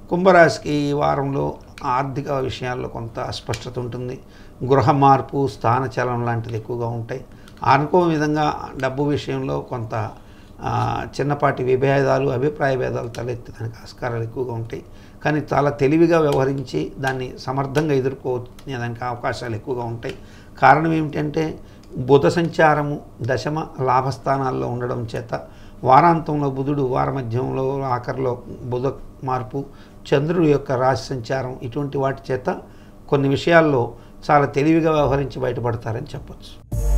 కుంభరాశికి ఈ వారంలో ఆర్థిక విషయాల్లో కొంత అస్పష్టత ఉంటుంది గృహ మార్పు స్థానచలనం లాంటిది ఎక్కువగా ఉంటాయి అనుకో విధంగా డబ్బు విషయంలో కొంత ఆ, చిన్నపాటి విభేదాలు అభిప్రాయ భేదాలు తలెత్తడానికి ఆస్కారాలు ఎక్కువగా ఉంటాయి కానీ చాలా తెలివిగా వ్యవహరించి దాన్ని సమర్థంగా ఎదుర్కోవడానికి అవకాశాలు ఎక్కువగా ఉంటాయి కారణం ఏమిటంటే బుధ సంచారము దశమ లాభస్థానాల్లో ఉండడం చేత వారాంతంలో బుధుడు వారమధ్యంలో ఆఖరిలో బుధ మార్పు చంద్రుడి యొక్క రాశి సంచారం ఇటువంటి వాటి చేత కొన్ని విషయాల్లో చాలా తెలివిగా వ్యవహరించి బయటపడతారని చెప్పొచ్చు